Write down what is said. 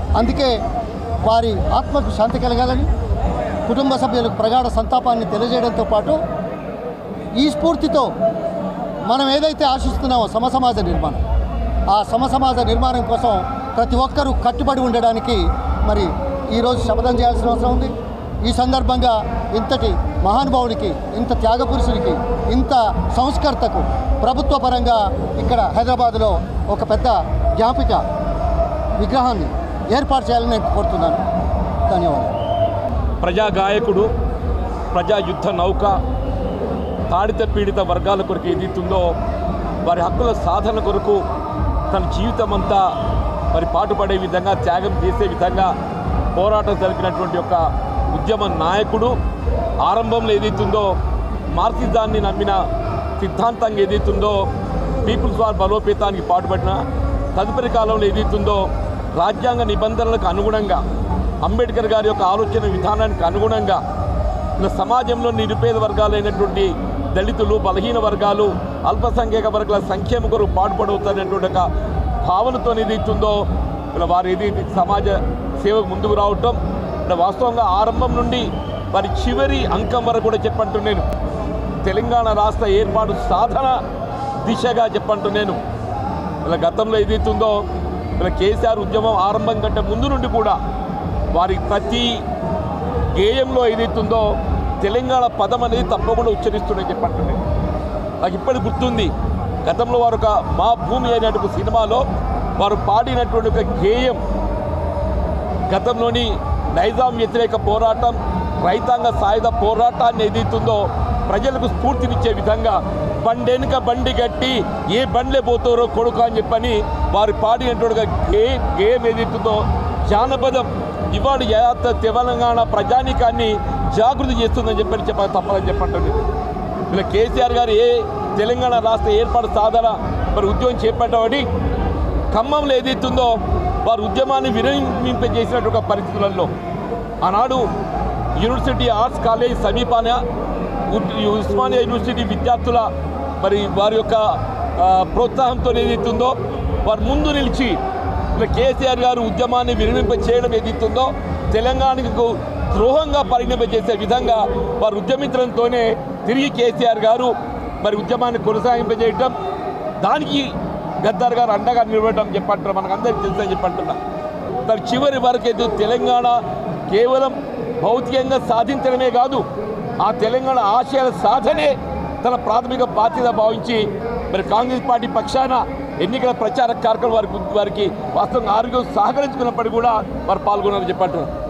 అందుకే వారి ఆత్మకు శాంతి కలగాలని కుటుంబ సభ్యులకు ప్రగాఢ సంతాపాన్ని తెలియజేయడంతో పాటు ఈ స్ఫూర్తితో మనం ఏదైతే ఆశిస్తున్నామో సమసమాజ నిర్మాణం ఆ సమసమాజ నిర్మాణం కోసం ప్రతి ఒక్కరూ కట్టుబడి ఉండడానికి మరి ఈరోజు శపథం చేయాల్సిన అవసరం ఉంది ఈ సందర్భంగా ఇంతటి మహానుభావుడికి ఇంత త్యాగపురుషుడికి ఇంత సంస్కర్తకు ప్రభుత్వ పరంగా ఇక్కడ హైదరాబాదులో ఒక పెద్ద జ్ఞాపిక విగ్రహాన్ని ఏర్పాటు చేయాలని నేను కోరుతున్నాను ధన్యవాదాలు ప్రజా గాయకుడు ప్రజా యుద్ధ నౌక తాడిత పీడిత వర్గాల కొరకు ఏదైతుందో వారి హక్కుల సాధన కొరకు తన జీవితం అంతా మరి పాటుపడే విధంగా త్యాగం చేసే విధంగా పోరాటం జరిపినటువంటి ఒక ఉద్యమ నాయకుడు ఆరంభంలో ఏదైతుందో మార్క్సిజాన్ని నమ్మిన సిద్ధాంతంగా ఏదైతుందో పీపుల్స్ వార్ బలోపేతానికి పాటుపడిన తదుపరి కాలంలో ఏదైతుందో రాజ్యాంగ నిబంధనలకు అనుగుణంగా అంబేద్కర్ గారి యొక్క ఆలోచన విధానానికి అనుగుణంగా ఇలా సమాజంలో నిరుపేద వర్గాలైనటువంటి దళితులు బలహీన వర్గాలు అల్పసంఖ్యాక వర్గాల సంక్షేమ కొరకు పాటుపడవుతున్నటువంటి ఒక భావనతో ఏదైతుందో ఇలా వారు ఏది సమాజ సేవకు ముందుకు రావటం ఇలా వాస్తవంగా ఆరంభం నుండి వారి చివరి అంకం వరకు కూడా చెప్పంటూ నేను తెలంగాణ రాష్ట్ర ఏర్పాటు సాధన దిశగా చెప్పంటూ నేను ఇలా గతంలో ఏదైతుందో ఇలా కేసీఆర్ ఉద్యమం ఆరంభం కంటే ముందు నుండి కూడా వారి ప్రతి గేయంలో ఏదైతుందో తెలంగాణ పదం అనేది తప్పకుండా ఉచ్చరిస్తుందని చెప్పంటుండే నాకు ఇప్పటికి గుర్తుంది గతంలో వారు ఒక మా భూమి అనేటువంటి ఒక సినిమాలో వారు పాడినటువంటి ఒక గేయం గతంలోని నైజాం వ్యతిరేక పోరాటం రైతాంగ సాయుధ పోరాటాన్ని ఏదైతుందో ప్రజలకు స్ఫూర్తినిచ్చే విధంగా బండెనుక బండి కట్టి ఏ బండ్లే పోతారో కొడుకు అని చెప్పని వారు పాడినటువంటి గే గేయం ఏదైతుందో జానపదం ఇవాడు యాత తెలంగాణ ప్రజానికాన్ని జాగృతి చేస్తుందని చెప్పని చెప్ప తప్పదని చెప్పండి ఇలా కేసీఆర్ గారు ఏ తెలంగాణ రాష్ట్ర ఏర్పాటు సాధన మరి ఉద్యమం చేపట్టబడి ఖమ్మంలో ఏదైతుందో వారు ఉద్యమాన్ని విరమింపజేసినటువంటి ఒక పరిస్థితులలో ఆనాడు యూనివర్సిటీ ఆర్ట్స్ కాలేజ్ సమీపాన ఉ- ఉస్మానియా యూనివర్సిటీ విద్యార్థుల మరి వారి యొక్క ఆ, ప్రోత్సాహంతో ఏదైతుందో వారు ముందు నిలిచి ఇలా కేసీఆర్ గారు ఉద్యమాన్ని విరమింప చేయడం ఏదైతుందో తెలంగాణకు ద్రోహంగా పరిణమింపజేసే విధంగా వారు ఉద్యమించడంతోనే తిరిగి కేసీఆర్ గారు మరి ఉద్యమాన్ని కొనసాగింపజేయటం దానికి గద్దార్ గారు అండగా నిలబడటం చెప్పంటారు మనకు అందరికీ తెలుసని చెప్పంటున్నా తన చివరి వరకు అయితే తెలంగాణ కేవలం భౌతికంగా సాధించడమే కాదు ఆ తెలంగాణ ఆశయాల సాధనే తన ప్రాథమిక బాధ్యత భావించి మరి కాంగ్రెస్ పార్టీ పక్షాన ఎన్నికల ప్రచార కార్యక్రమం వారికి వారికి వాస్తవంగా ఆరోగ్యం సహకరించుకున్నప్పటికీ కూడా వారు పాల్గొన్నారని చెప్పంటున్నారు